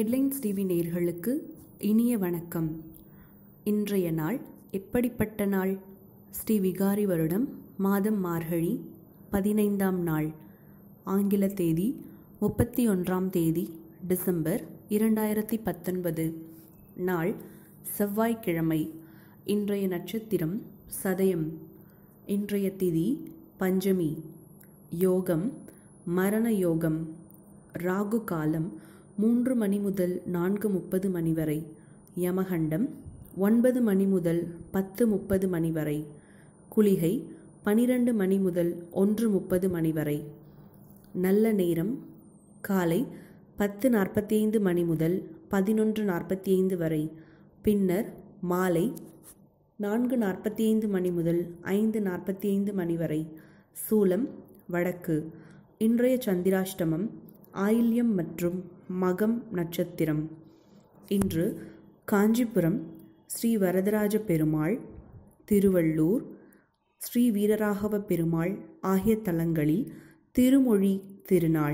headlines TV நேயர்களுக்கு இனிய வணக்கம் இன்றைய நாள் எப்படிப்பட்ட நாள் ஸ்ரீ விகாரி வருடம் மாதம் மார்கழி பதினைந்தாம் நாள் ஆங்கில தேதி முப்பத்தி ஒன்றாம் தேதி டிசம்பர் இரண்டாயிரத்தி பத்தொன்பது நாள் செவ்வாய்க்கிழமை இன்றைய நட்சத்திரம் சதயம் இன்றைய திதி பஞ்சமி யோகம் மரண யோகம் ராகு காலம் மூன்று மணி முதல் நான்கு முப்பது மணி வரை யமகண்டம் ஒன்பது மணி முதல் பத்து முப்பது மணி வரை குளிகை பனிரெண்டு மணி முதல் ஒன்று முப்பது மணி வரை நல்ல நேரம் காலை பத்து நாற்பத்தி ஐந்து மணி முதல் பதினொன்று நாற்பத்தி ஐந்து வரை பின்னர் மாலை நான்கு நாற்பத்தி ஐந்து மணி முதல் ஐந்து நாற்பத்தி ஐந்து மணி வரை சூலம் வடக்கு இன்றைய சந்திராஷ்டமம் ஆயில்யம் மற்றும் மகம் நட்சத்திரம் இன்று காஞ்சிபுரம் ஸ்ரீ வரதராஜ பெருமாள் திருவள்ளூர் ஸ்ரீ வீரராகவ பெருமாள் ஆகிய தலங்களில் திருமொழி திருநாள்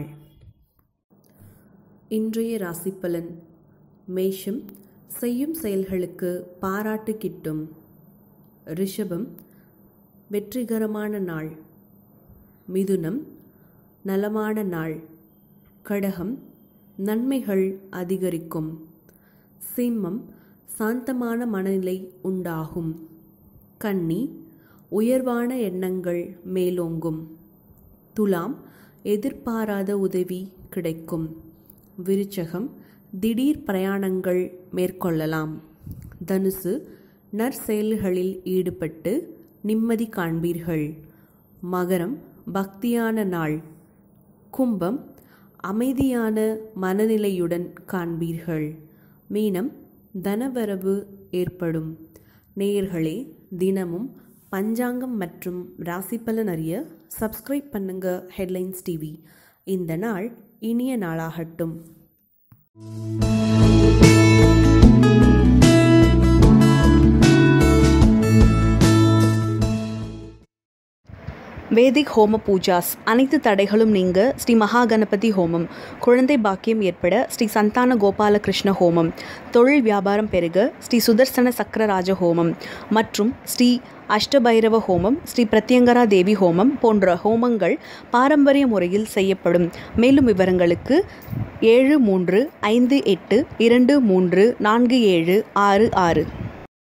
இன்றைய ராசிப்பலன் மேஷம் செய்யும் செயல்களுக்கு பாராட்டு கிட்டும் ரிஷபம் வெற்றிகரமான நாள் மிதுனம் நலமான நாள் கடகம் நன்மைகள் அதிகரிக்கும் சிம்மம் சாந்தமான மனநிலை உண்டாகும் கன்னி உயர்வான எண்ணங்கள் மேலோங்கும் துலாம் எதிர்பாராத உதவி கிடைக்கும் விருச்சகம் திடீர் பிரயாணங்கள் மேற்கொள்ளலாம் தனுசு நற்செயல்களில் ஈடுபட்டு நிம்மதி காண்பீர்கள் மகரம் பக்தியான நாள் கும்பம் அமைதியான மனநிலையுடன் காண்பீர்கள் மீனம் தனவரவு ஏற்படும் நேயர்களே தினமும் பஞ்சாங்கம் மற்றும் ராசிப்பலன் அறிய சப்ஸ்கிரைப் பண்ணுங்க ஹெட்லைன்ஸ் டிவி இந்த நாள் இனிய நாளாகட்டும் வேதிக் ஹோம பூஜாஸ் அனைத்து தடைகளும் நீங்க ஸ்ரீ மகா கணபதி ஹோமம் குழந்தை பாக்கியம் ஏற்பட ஸ்ரீ சந்தான கோபாலகிருஷ்ண ஹோமம் தொழில் வியாபாரம் பெருக ஸ்ரீ சுதர்சன சக்கரராஜ ஹோமம் மற்றும் ஸ்ரீ அஷ்டபைரவ ஹோமம் ஸ்ரீ பிரத்யங்கரா தேவி ஹோமம் போன்ற ஹோமங்கள் பாரம்பரிய முறையில் செய்யப்படும் மேலும் விவரங்களுக்கு ஏழு மூன்று ஐந்து எட்டு இரண்டு மூன்று நான்கு ஏழு ஆறு ஆறு